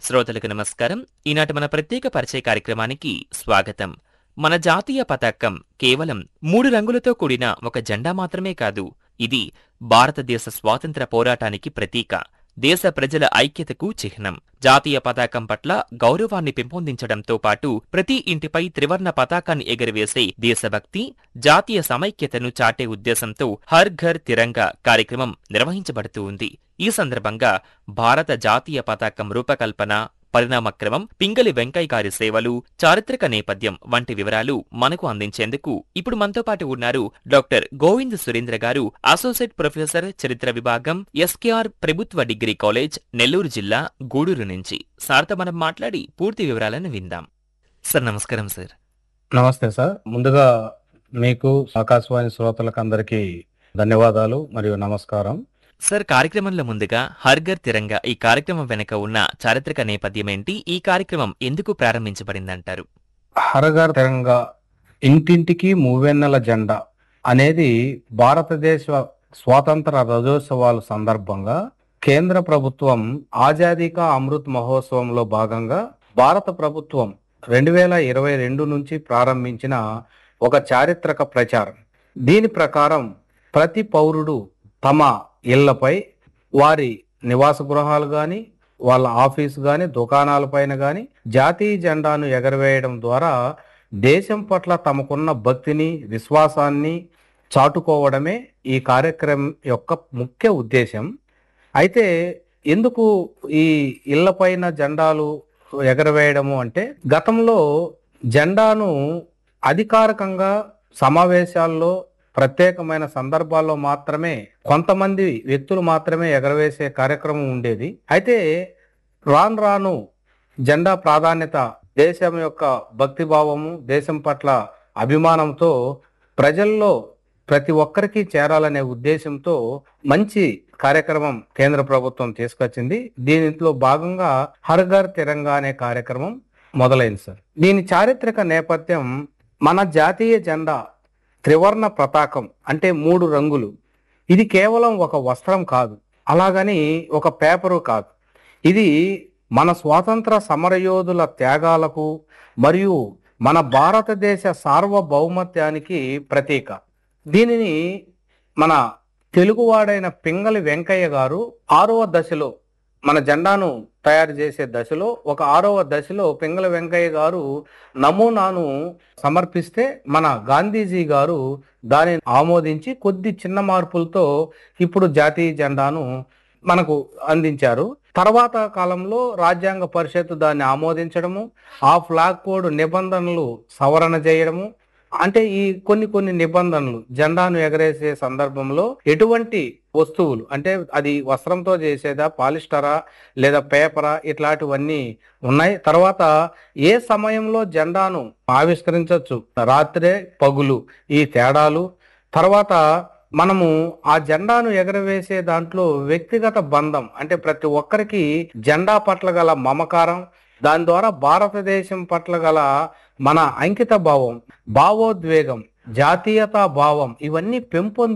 శ్రోతలకు నమస్కారం ఈనాటి మన ప్రత్యేక పరిచయ కార్యక్రమానికి స్వాగతం మన జాతీయ పతాకం కేవలం మూడు రంగులతో కూడిన ఒక జెండా మాత్రమే కాదు ఇది భారతదేశ స్వాతంత్ర పోరాటానికి ప్రతీక దేశ ప్రజల ఐక్యతకు చిహ్నం జాతీయ పతాకం పట్ల గౌరవాన్ని పెంపొందించడంతో పాటు ప్రతి ఇంటిపై త్రివర్ణ పతాకాన్ని ఎగురవేసే దేశభక్తి జాతీయ సమైక్యతను చాటే ఉద్దేశంతో హర్ ఘర్ తిరంగా కార్యక్రమం నిర్వహించబడుతూ ఉంది ఈ సందర్భంగా భారత జాతీయ పతాకం రూపకల్పన పరిణామక్రమం పింగళి వెంకయ్య గారి సేవలు చారిత్రక నేపథ్యం వంటి వివరాలు మనకు అందించేందుకు ఇప్పుడు మనతో పాటు ఉన్నారు డాక్టర్ గోవింద్ సురేంద్ర గారు అసోసియేట్ ప్రొఫెసర్ చరిత్ర విభాగం ఎస్కేఆర్ ప్రభుత్వ డిగ్రీ కాలేజ్ నెల్లూరు జిల్లా గూడూరు నుంచి సార్తో మనం మాట్లాడి పూర్తి వివరాలను విందాం సార్ నమస్కారం సార్ నమస్తే సార్ ముందుగా మీకు ఆకాశవాణి శ్రోతలకు అందరికీ ధన్యవాదాలు మరియు నమస్కారం సార్ కార్యక్రమంలో ముందుగా హర్ఘర్ తిరంగా ఈ కార్యక్రమం వెనుక ఉన్న చారిత్రక నేపథ్యం ఏంటి ఈ కార్యక్రమం ఎందుకు ప్రారంభించబడిందంటారు హరగర్ తెరంగా ఇంటింటికి మూవెన్నెల జెండా అనేది భారతదేశ స్వాతంత్ర రజోత్సవాల సందర్భంగా కేంద్ర ప్రభుత్వం ఆజాదీ కా అమృత్ మహోత్సవంలో భాగంగా భారత ప్రభుత్వం రెండు వేల ఇరవై రెండు నుంచి ప్రారంభించిన ఒక చారిత్రక ప్రచారం దీని ప్రకారం ప్రతి పౌరుడు తమ ఇళ్లపై వారి నివాస గృహాలు కానీ వాళ్ళ ఆఫీసు కానీ దుకాణాలపైన కానీ జాతీయ జెండాను ఎగరవేయడం ద్వారా దేశం పట్ల తమకున్న భక్తిని విశ్వాసాన్ని చాటుకోవడమే ఈ కార్యక్రమం యొక్క ముఖ్య ఉద్దేశం అయితే ఎందుకు ఈ ఇళ్లపైన జెండాలు ఎగరవేయడము అంటే గతంలో జెండాను అధికారికంగా సమావేశాల్లో ప్రత్యేకమైన సందర్భాల్లో మాత్రమే కొంతమంది వ్యక్తులు మాత్రమే ఎగరవేసే కార్యక్రమం ఉండేది అయితే రాను రాను జెండా ప్రాధాన్యత దేశం యొక్క భక్తి భావము దేశం పట్ల అభిమానంతో ప్రజల్లో ప్రతి ఒక్కరికి చేరాలనే ఉద్దేశంతో మంచి కార్యక్రమం కేంద్ర ప్రభుత్వం తీసుకొచ్చింది దీనిలో భాగంగా హర్ ఘర్ తిరంగా అనే కార్యక్రమం మొదలైంది సార్ దీని చారిత్రక నేపథ్యం మన జాతీయ జెండా త్రివర్ణ పతాకం అంటే మూడు రంగులు ఇది కేవలం ఒక వస్త్రం కాదు అలాగని ఒక పేపరు కాదు ఇది మన స్వాతంత్ర సమరయోధుల త్యాగాలకు మరియు మన భారతదేశ సార్వభౌమత్యానికి ప్రతీక దీనిని మన తెలుగువాడైన పింగళి వెంకయ్య గారు ఆరవ దశలో మన జెండాను తయారు చేసే దశలో ఒక ఆరవ దశలో పింగళి వెంకయ్య గారు నమూనాను సమర్పిస్తే మన గాంధీజీ గారు దానిని ఆమోదించి కొద్ది చిన్న మార్పులతో ఇప్పుడు జాతీయ జెండాను మనకు అందించారు తర్వాత కాలంలో రాజ్యాంగ పరిషత్ దాన్ని ఆమోదించడము ఆ ఫ్లాగ్ కోడ్ నిబంధనలు సవరణ చేయడము అంటే ఈ కొన్ని కొన్ని నిబంధనలు జెండాను ఎగరేసే సందర్భంలో ఎటువంటి వస్తువులు అంటే అది వస్త్రంతో చేసేదా పాలిస్టరా లేదా పేపరా ఇట్లాంటివన్నీ ఉన్నాయి తర్వాత ఏ సమయంలో జెండాను ఆవిష్కరించవచ్చు రాత్రే పగులు ఈ తేడాలు తర్వాత మనము ఆ జెండాను ఎగరవేసే దాంట్లో వ్యక్తిగత బంధం అంటే ప్రతి ఒక్కరికి జెండా పట్ల గల మమకారం దాని ద్వారా భారతదేశం పట్ల గల మన అంకిత భావం భావోద్వేగం జాతీయతా భావం ఇవన్నీ పెంపొంది